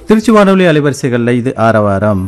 திருச்சி வானொலி அலைவரிசைகளில் இது ஆரவாரம்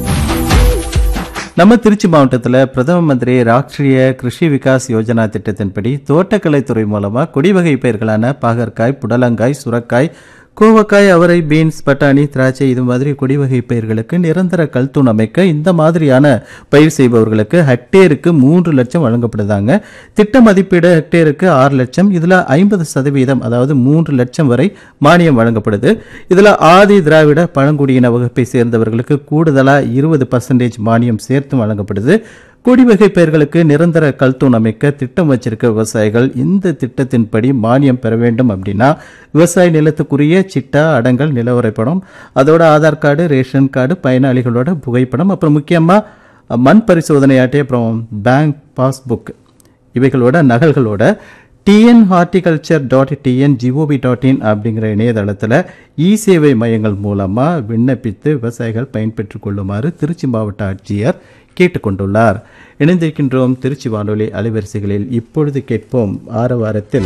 நம்ம திருச்சி மாவட்டத்தில் பிரதம மந்திரி ராஷ்டிரிய கிருஷி விகாஸ் யோஜனா திட்டத்தின்படி தோட்டக்கலைத்துறை மூலமாக கொடிவகை பயிர்களான பாகற்காய் புடலங்காய் சுரக்காய் கோவக்காய் அவரை பீன்ஸ் பட்டாணி திராட்சை இது மாதிரி கொடிவகை பயிர்களுக்கு நிரந்தர கல்தூண் அமைக்க இந்த மாதிரியான பயிர் செய்பவர்களுக்கு ஹெக்டேருக்கு மூன்று லட்சம் வழங்கப்படுதாங்க திட்ட மதிப்பீடு ஹெக்டேருக்கு ஆறு லட்சம் இதில் ஐம்பது சதவீதம் அதாவது மூன்று லட்சம் வரை மானியம் வழங்கப்படுது இதில் ஆதி திராவிட பழங்குடியின வகுப்பை சேர்ந்தவர்களுக்கு கூடுதலாக இருபது பர்சன்டேஜ் மானியம் சேர்த்து வழங்கப்படுது கொடிவகை பயிர்களுக்கு நிரந்தர கல்தூண் அமைக்க திட்டம் வச்சிருக்க விவசாயிகள் இந்த திட்டத்தின்படி மானியம் பெற வேண்டும் அப்படின்னா விவசாய நிலத்துக்குரிய சிட்டா அடங்கல் நிலவரைப்படம் அதோட ஆதார் கார்டு ரேஷன் கார்டு பயனாளிகளோட புகைப்படம் அப்புறம் முக்கியமாக மண் பரிசோதனை அட்டை அப்புறம் பேங்க் பாஸ்புக் இவைகளோட நகல்களோட TN horticulture dot TN GOV dot in அப்படிங்கிற இணையதளத்தில் இ சேவை மையங்கள் மூலமாக விண்ணப்பித்து விவசாயிகள் பயன்பெற்றுக் கொள்ளுமாறு திருச்சி மாவட்ட ஆட்சியர் கேட்டுக்கொண்டுள்ளார் இணைந்திருக்கின்றோம் திருச்சி வானொலி அலைவரிசைகளில் இப்பொழுது கேட்போம் ஆரவாரத்தில்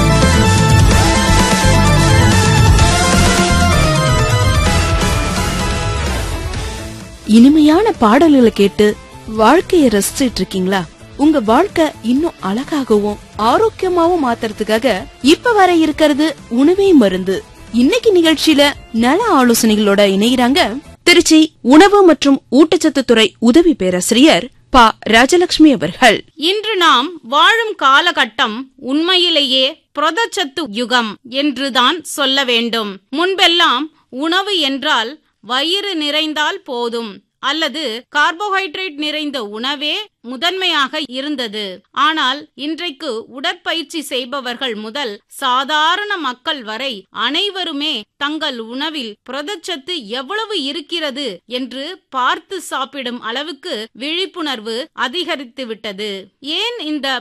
இனிமையான பாடல்களை கேட்டு வாழ்க்கைய ரசிச்சிட்டு இருக்கீங்களா உங்க வாழ்க்கை இன்னும் அழகாகவும் ஆரோக்கியமாவும் மாத்துறதுக்காக இப்ப வர இருக்கிறது உணவே மருந்து இன்னைக்கு நிகழ்ச்சியில நல ஆலோசனைகளோட இணைகிறாங்க திருச்சி உணவு மற்றும் ஊட்டச்சத்து துறை உதவி பேராசிரியர் பா ராஜலட்சுமி அவர்கள் இன்று நாம் வாழும் காலகட்டம் உண்மையிலேயே புரதச்சத்து யுகம் என்றுதான் சொல்ல வேண்டும் முன்பெல்லாம் உணவு என்றால் வயிறு நிறைந்தால் போதும் அல்லது கார்போஹைட்ரேட் நிறைந்த உணவே முதன்மையாக இருந்தது ஆனால் இன்றைக்கு உடற்பயிற்சி செய்பவர்கள் முதல் சாதாரண மக்கள் வரை அனைவருமே தங்கள் உணவில் புரதச்சத்து எவ்வளவு இருக்கிறது என்று பார்த்து சாப்பிடும் அளவுக்கு விழிப்புணர்வு அதிகரித்து விட்டது ஏன் இந்த